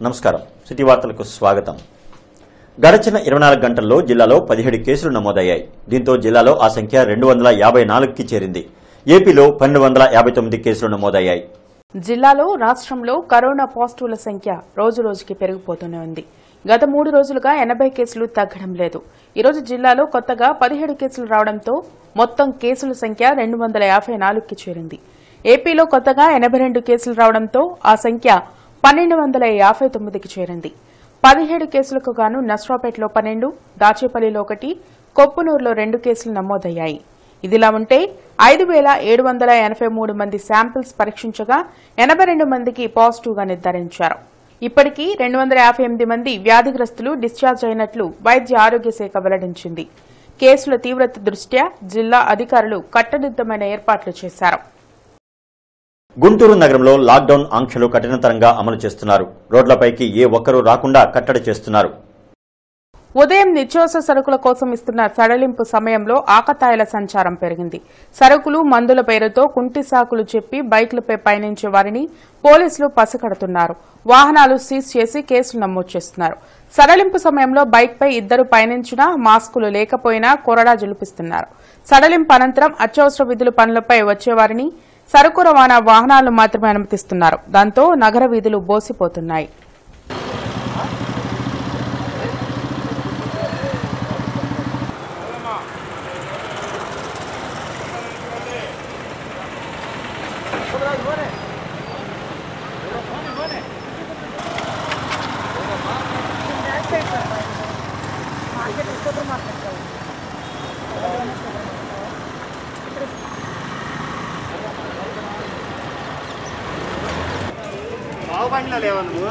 నమస్కారం సిటీ వార్తలకు స్వాగతం గడచిన ఇరవై నాలుగు గంటల్లో జిల్లాలో పదిహేడు కేసులు నమోదయ్యాయి దీంతో జిల్లాలో ఆ సంఖ్య రెండు వందల యాభై నాలుగుకి చేరింది ఏపీలో పన్నెండు వందల యాభై తొమ్మిది కేసులు నమోదయ్యాయి జిల్లాలో రాష్ట్రంలో కరోనా పాజిటివ్ల సంఖ్య రోజు రోజుకి పెరిగిపోతూనే ఉంది గత మూడు రోజులుగా ఎనభై కేసులు తగ్గడం లేదు ఈరోజు జిల్లాలో కొత్తగా పదిహేడు కేసులు రావడంతో మొత్తం కేసుల సంఖ్య రెండు వందల యాభై నాలుగుకి చేరింది ఏపీలో కొత్తగా ఎనభై రెండు కేసులు రావడంతో ఆ సంఖ్య పన్నెండు వందల యాభై తొమ్మిదికి చేరింది పదిహేడు కేసులకు గాను నస్రాపేటలో పన్నెండు దాచేపల్లిలో ఒకటి కొప్పునూరులో రెండు కేసులు నమోదయ్యాయి ఇదిలా ఉంటే ఐదు వేల ఏడు వందల ఎనభై మూడు మంది శాంపిల్స్ పరీక్షించగా ఎనభై రెండు మందికి పాజిటివ్గా నిర్ధారించారు ఇప్పటికీ రెండు వందల యాభై ఎనిమిది మంది వ్యాధిగ్రస్తులు డిశ్చార్జ్ అయినట్లు వైద్య ఆరోగ్య శాఖ వెల్లడించింది కేసుల తీవ్రత దృష్ట్యా జిల్లా అధికారులు కట్టదిద్దమైన ఏర్పాట్లు చేశారు గుంటూరు నగరంలో లాక్డౌన్ ఆంక్షలు కఠినతరంగా అమలు చేస్తున్నారు రోడ్లపైకి ఏ ఒక్కరూ రాకుండా కట్టడి చేస్తున్నారు ఉదయం నిత్యావసర సరుకుల కోసం ఇస్తున్న సడలింపు సమయంలో ఆకతాయిల సంచారం పెరిగింది సరుకులు మందుల పేరుతో కుంటి సాకులు చెప్పి బైకులపై పయనించే వారిని పోలీసులు పసిగడుతున్నారు వాహనాలు సీజ్ చేసి కేసులు నమోదు చేస్తున్నారు సడలింపు సమయంలో బైక్పై ఇద్దరు పయనించినా మాస్కులు లేకపోయినా కొరడా జులిపిస్తున్నారు సడలింపు అనంతరం అత్యవసర విధుల పనులపై వచ్చేవారిని సరుకు రవాణా వాహనాలను మాత్రమే అనుమతిస్తున్నారు దాంతో నగర వీధులు బోసిపోతున్నాయి బాగుపడినా లేవా నువ్వు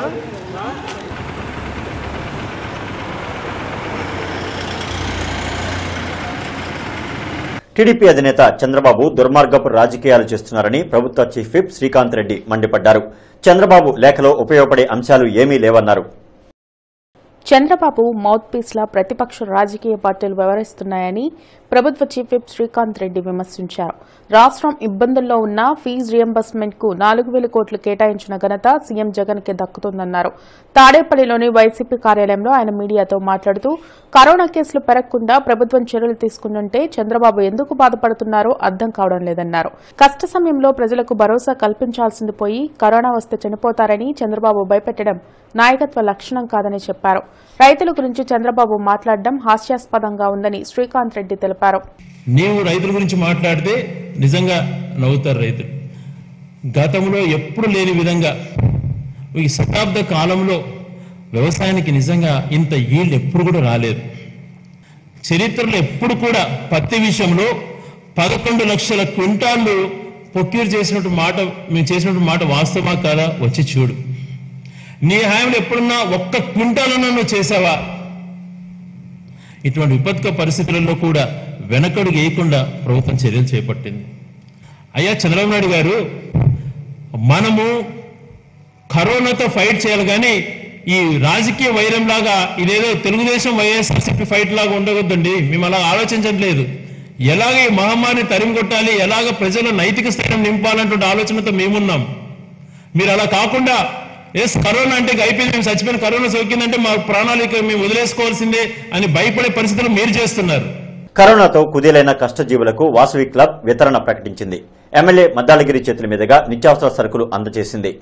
టీడీపీ అధినేత చంద్రబాబు దుర్మార్గపు రాజకీయాలు చేస్తున్నారని ప్రభుత్వ చీఫ్ విప్ శ్రీకాంత్ రెడ్డి మండిపడ్డారు చంద్రబాబు లేఖలో ఉపయోగపడే అంశాలు ఏమీ లేవన్నారు చంద్రబాబు మౌత్ పీస్లా ప్రతిపక్ష రాజకీయ పార్టీలు వ్యవహరిస్తున్నాయని ప్రభుత్వ చీఫ్ విప్ శ్రీకాంత్ రెడ్డి విమర్శించారు రాష్ట్రం ఇబ్బందుల్లో ఉన్న ఫీజు రియంబర్స్మెంట్ కు నాలుగు వేల కోట్లు కేటాయించిన ఘనత సీఎం జగన్ కి దక్కుతుందన్నారు తాడేపల్లిలోని వైసీపీ కార్యాలయంలో ఆయన మీడియాతో మాట్లాడుతూ కరోనా కేసులు పెరగకుండా ప్రభుత్వం చర్యలు తీసుకుంటుంటే చంద్రబాబు ఎందుకు బాధపడుతున్నారో అర్థం కావడం లేదన్నారు కష్ట సమయంలో ప్రజలకు భరోసా కల్పించాల్సింది పోయి కరోనా వస్తే చనిపోతారని చంద్రబాబు భయపెట్టడం నాయకత్వ లక్షణం కాదని చెప్పారు రైతుల గురించి చంద్రబాబు మాట్లాడడం హాస్యాస్పదంగా ఉందని శ్రీకాంత్ రెడ్డి తెలిపారు నీవు రైతుల గురించి మాట్లాడితే నిజంగా నవ్వుతారు రైతులు గతంలో ఎప్పుడు లేని విధంగా ఈ శతాబ్ద కాలంలో వ్యవసాయానికి నిజంగా ఇంత ఈల్డ్ ఎప్పుడు కూడా రాలేదు చరిత్రలో ఎప్పుడు కూడా పత్తి విషయంలో పదకొండు లక్షల క్వింటాళ్ళు ప్రొక్యూర్ చేసినట్టు మాట మేము చేసినట్టు మాట వాస్తవమా కాదా వచ్చి చూడు నీ హాయంలో ఎప్పుడున్నా ఒక్క క్వింటాలన్నా నువ్వు చేసావా ఇటువంటి విపత్కర పరిస్థితులలో కూడా వెనకడుగు వేయకుండా ప్రభుత్వం చర్యలు చేపట్టింది అయ్యా చంద్రబాబు నాయుడు గారు మనము కరోనాతో ఫైట్ చేయాలి కానీ ఈ రాజకీయ వైరం లాగా ఇదేదో తెలుగుదేశం వైఎస్ఆర్సీపీ ఫైట్ లాగా ఉండవద్దండి మేము అలా ఆలోచించట్లేదు ఎలాగ ఈ మహమ్మారిని తరిమి కొట్టాలి ఎలాగ ప్రజల నైతిక స్థైర్యం నింపాలన్నటువంటి ఆలోచనతో మేమున్నాం మీరు అలా కాకుండా ఎస్ కరోనా అంటే ఇక అయిపోయింది మేము చచ్చిపోయిన కరోనా సోకిందంటే మా ప్రాణాలు ఇక మేము వదిలేసుకోవాల్సిందే అని భయపడే పరిస్థితులు మీరు చేస్తున్నారు కరోనాతో కుదేలైన కష్టజీవులకు వాసవి క్లబ్ వితరణ ప్రకటించింది ఎమ్మెల్యే మద్దాలగిరి చేతుల మీదుగా నిత్యావసర సరుకులు అందజేసింది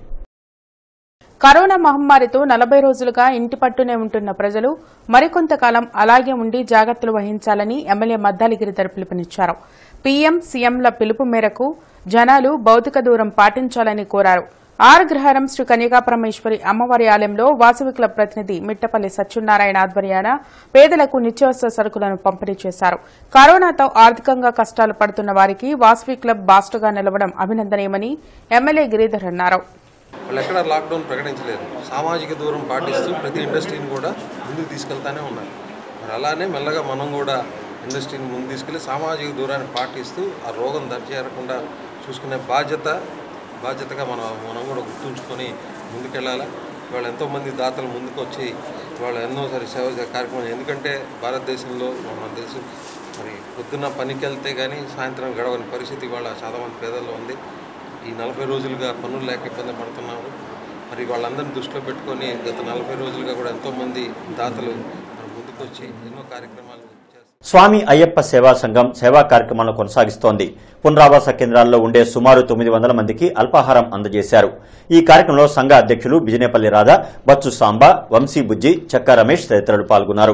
కరోనా మహమ్మారితో నలభై రోజులుగా ఇంటి పట్టునే ఉంటున్న ప్రజలు మరికొంతకాలం అలాగే ఉండి జాగ్రత్తలు వహించాలని ఎమ్మెల్యే మద్దాలిగిరి తరపు పిలుపునిచ్చారు పీఎం సీఎంల పిలుపు మేరకు జనాలు భౌతిక దూరం పాటించాలని కోరారు ఆర్ గ్రహారం శ్రీ కన్యకాపరమేశ్వరి అమ్మవారి ఆలయంలో వాసవి క్లబ్ ప్రతినిధి మిట్టపల్లి సత్యనారాయణ ఆధ్వర్యాన పేదలకు నిత్యావసర సరుకులను పంపిణీ చేశారు కరోనాతో ఆర్థికంగా కష్టాలు పడుతున్న వారికి వాసవి క్లబ్ బాస్టుగా నిలవడం అభినందనీయమని ఎమ్మెల్యే గిరిధర్ అన్నారు వాళ్ళు ఎక్కడ లాక్డౌన్ ప్రకటించలేదు సామాజిక దూరం పాటిస్తూ ప్రతి ఇండస్ట్రీని కూడా ముందుకు తీసుకెళ్తానే ఉన్నారు మరి అలానే మెల్లగా మనం కూడా ఇండస్ట్రీని ముందు తీసుకెళ్ళి సామాజిక దూరాన్ని పాటిస్తూ ఆ రోగం దరిచేరకుండా చూసుకునే బాధ్యత బాధ్యతగా మనం మనం కూడా గుర్తుంచుకొని ముందుకెళ్ళాలి ఇవాళ ఎంతోమంది దాతలు ముందుకు వచ్చి ఇవాళ ఎన్నోసారి సేవ చే- కార్యక్రమం ఎందుకంటే భారతదేశంలో మనం తెలుసు మరి పొద్దున్న పనికి వెళ్తే కానీ సాయంత్రం గడవని పరిస్థితి ఇవాళ చాలా మంది పేదల్లో ఉంది ఈ నలభై రోజులుగా పనులు లేక ఇబ్బంది పడుతున్నారు మరి వాళ్ళందరినీ దృష్టిలో పెట్టుకొని గత నలభై రోజులుగా కూడా ఎంతోమంది దాతలు మరి ముందుకొచ్చి ఎన్నో కార్యక్రమాలు చేస్తారు స్వామి అయ్యప్ప సేవా సంఘం సేవా కార్యక్రమాలను కొనసాగిస్తోంది పునరావాస కేంద్రాల్లో ఉండే సుమారు తొమ్మిది వందల మందికి అల్పాహారం అందజేశారు ఈ కార్యక్రమంలో సంఘ అధ్యక్షులు బిజినేపల్లి రాధా బచ్చు సాంబా వంశీ బుజ్జి చెక్క రమేష్ తదితరులు పాల్గొన్నారు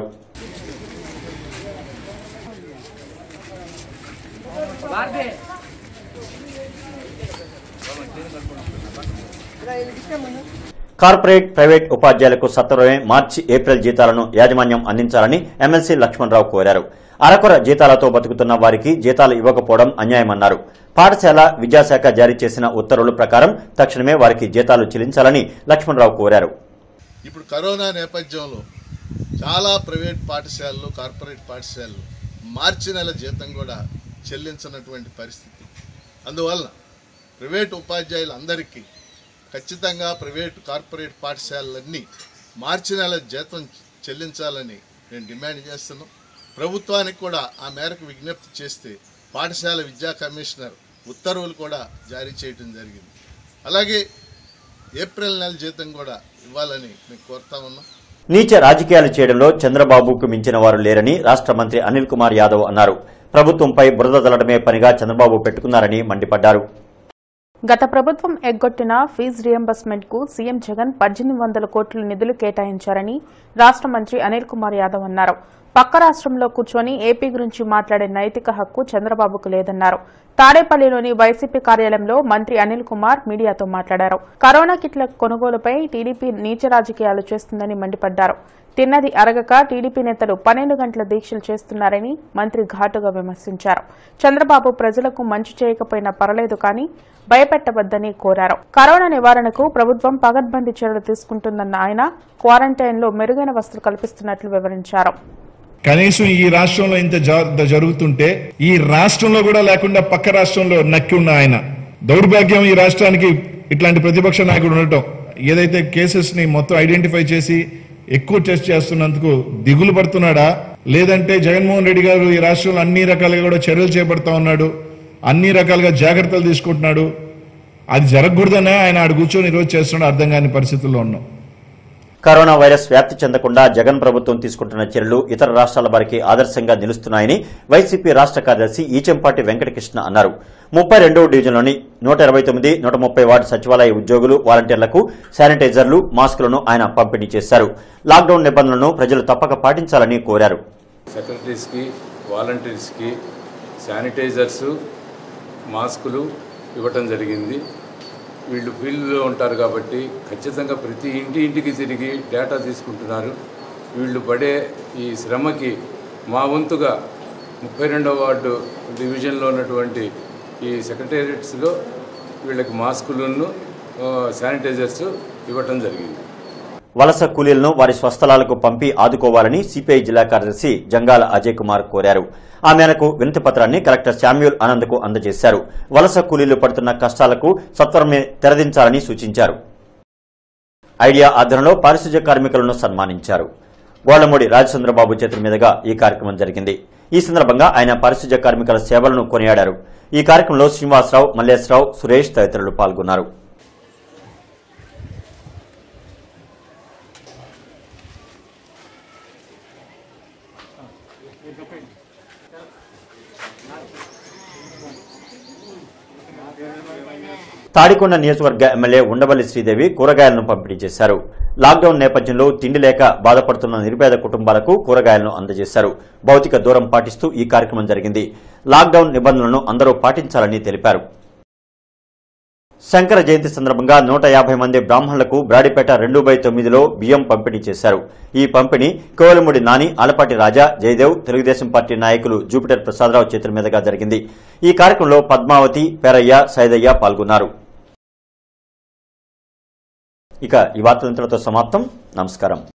కార్పొరేట్ ప్రైవేట్ ఉపాధ్యాయులకు సత్వరమే మార్చి ఏప్రిల్ జీతాలను యాజమాన్యం అందించాలని ఎమ్మెల్సీ లక్ష్మణరావు కోరారు అరకొర జీతాలతో బతుకుతున్న వారికి జీతాలు ఇవ్వకపోవడం అన్యాయమన్నారు పాఠశాల విద్యాశాఖ జారీ చేసిన ఉత్తర్వుల ప్రకారం తక్షణమే వారికి జీతాలు చెల్లించాలని లక్ష్మణరావు కోరారు ఇప్పుడు కరోనా నేపథ్యంలో చాలా ప్రైవేట్ పాఠశాలలు కార్పొరేట్ పాఠశాలలు మార్చి నెల జీతం కూడా చెల్లించినటువంటి పరిస్థితి అందువలన ప్రైవేట్ ఉపాధ్యాయులందరికీ ఖచ్చితంగా ప్రైవేట్ కార్పొరేట్ పాఠశాలలన్నీ మార్చి నెల జీతం చెల్లించాలని నేను డిమాండ్ చేస్తున్నాం ప్రభుత్వానికి కూడా ఆ మేరకు విజ్ఞప్తి చేస్తే పాఠశాల విద్యా కమిషనర్ ఉత్తర్వులు కూడా జారీ చేయడం జరిగింది అలాగే ఏప్రిల్ నెల జీతం కూడా ఇవ్వాలని మేము కోరుతా ఉన్నాం నీచ రాజకీయాలు చేయడంలో చంద్రబాబుకు మించిన వారు లేరని రాష్ట్ర మంత్రి అనిల్ కుమార్ యాదవ్ అన్నారు ప్రభుత్వంపై బురద దల్లడమే పనిగా చంద్రబాబు పెట్టుకున్నారని మండిపడ్డారు గత ప్రభుత్వం ఎగ్గొట్టిన ఫీజు రియంబర్స్మెంట్ కు సీఎం జగన్ పద్దెనిమిది వందల కోట్ల నిధులు కేటాయించారని రాష్ట్ర మంత్రి అనిల్ కుమార్ యాదవ్ అన్నారు పక్క రాష్ట్రంలో కూర్చొని ఏపీ గురించి మాట్లాడే నైతిక హక్కు చంద్రబాబుకు లేదన్నారు తాడేపల్లిలోని వైసీపీ కార్యాలయంలో మంత్రి అనిల్ కుమార్ మీడియాతో మాట్లాడారు కరోనా కిట్ల కొనుగోలుపై టీడీపీ నీచ రాజకీయాలు చేస్తుందని మండిపడ్డారు తిన్నది అరగక టీడీపీ నేతలు పన్నెండు గంటల దీక్షలు చేస్తున్నారని మంత్రి ఘాటుగా విమర్శించారు చంద్రబాబు ప్రజలకు మంచి చేయకపోయినా పర్లేదు కానీ భయపెట్టవద్దని కోరారు కరోనా నివారణకు ప్రభుత్వం పగడ్బందీ చర్యలు తీసుకుంటుందన్న ఆయన క్వారంటైన్లో మెరుగైన వసతులు కల్పిస్తున్నట్లు వివరించారు కనీసం ఈ రాష్ట్రంలో ఇంత జ- జరుగుతుంటే ఈ రాష్ట్రంలో కూడా లేకుండా పక్క రాష్ట్రంలో నక్కి ఉన్న ఆయన దౌర్భాగ్యం ఈ రాష్ట్రానికి ఇట్లాంటి ప్రతిపక్ష నాయకుడు ఉండటం ఏదైతే కేసెస్ ని మొత్తం ఐడెంటిఫై చేసి ఎక్కువ టెస్ట్ చేస్తున్నందుకు దిగులు పడుతున్నాడా లేదంటే జగన్మోహన్ రెడ్డి గారు ఈ రాష్ట్రంలో అన్ని రకాలుగా కూడా చర్యలు చేపడతా ఉన్నాడు అన్ని రకాలుగా జాగ్రత్తలు తీసుకుంటున్నాడు అది జరగకూడదనే ఆయన ఆడు కూర్చొని ఈరోజు చేస్తున్నాడు అర్థం కాని పరిస్థితుల్లో ఉన్నాం కరోనా వైరస్ వ్యాప్తి చెందకుండా జగన్ ప్రభుత్వం తీసుకుంటున్న చర్యలు ఇతర రాష్ట్రాల వారికి ఆదర్శంగా నిలుస్తున్నాయని వైసీపీ రాష్ట్ర కార్యదర్శి ఈచంపాటి వెంకటకృష్ణ అన్నారు ముప్పై రెండవ డివిజన్లోని నూట ఇరవై తొమ్మిది నూట ముప్పై వార్డు సచివాలయ ఉద్యోగులు వాలంటీర్లకు శానిటైజర్లు మాస్కులను ఆయన పంపిణీ చేశారు లాక్డౌన్ నిబంధనలను ప్రజలు తప్పక పాటించాలని కోరారు సెక్రటరీస్కి వాలంటీర్స్కి శానిటైజర్స్ మాస్కులు ఇవ్వటం జరిగింది వీళ్ళు ఫీల్డ్లో ఉంటారు కాబట్టి ఖచ్చితంగా ప్రతి ఇంటి ఇంటికి తిరిగి డేటా తీసుకుంటున్నారు వీళ్ళు పడే ఈ శ్రమకి మా వంతుగా ముప్పై రెండవ వార్డు డివిజన్లో ఉన్నటువంటి ఈ సెక్రటేరియట్స్లో వీళ్ళకి మాస్కులను ఆ, శానిటైజర్స్ ఇవ్వటం జరిగింది వలస కూలీలను వారి స్వస్థలాలకు పంపి ఆదుకోవాలని సిపిఐ జిల్లా కార్యదర్శి జంగాల అజయ్ కుమార్ కోరారు ఆ మేరకు వినతి పత్రాన్ని కలెక్టర్ శామ్యూల్ ఆనంద్కు అందజేశారు వలస కూలీలు పడుతున్న కష్టాలకు సత్వరమే తెరదించాలని సూచించారు ఐడియా ఆధ్వర్యంలో పారిశుధ్య కార్మికులను సన్మానించారు గోళ్లమూడి రాజచంద్రబాబు చేతుల మీదుగా ఈ కార్యక్రమం జరిగింది ఈ సందర్భంగా ఆయన పారిశుధ్య కార్మికుల సేవలను కొనియాడారు ఈ కార్యక్రమంలో శ్రీనివాసరావు మల్లేశ్వరరావు సురేష్ తదితరులు పాల్గొన్నారు తాడికొండ నియోజకవర్గ ఎమ్మెల్యే ఉండవల్లి శ్రీదేవి కూరగాయలను పంపిణీ చేశారు లాక్డౌన్ నేపథ్యంలో తిండి లేక బాధపడుతున్న నిరుపేద కుటుంబాలకు కూరగాయలను అందజేశారు భౌతిక దూరం పాటిస్తూ ఈ కార్యక్రమం జరిగింది లాక్డౌన్ నిబంధనలను అందరూ పాటించాలని తెలిపారు శంకర జయంతి సందర్భంగా నూట యాభై మంది బ్రాహ్మణులకు బ్రాడిపేట రెండు బై తొమ్మిదిలో బియ్యం పంపిణీ చేశారు ఈ పంపిణీ కోవలముడి నాని ఆలపాటి రాజా జయదేవ్ తెలుగుదేశం పార్టీ నాయకులు జూపిటర్ ప్రసాదరావు చేతుల మీదుగా జరిగింది ఈ కార్యక్రమంలో పద్మావతి పేరయ్య సైదయ్య పాల్గొన్నారు ఇక ఈ వార్తలు ఇంతటితో సమాప్తం నమస్కారం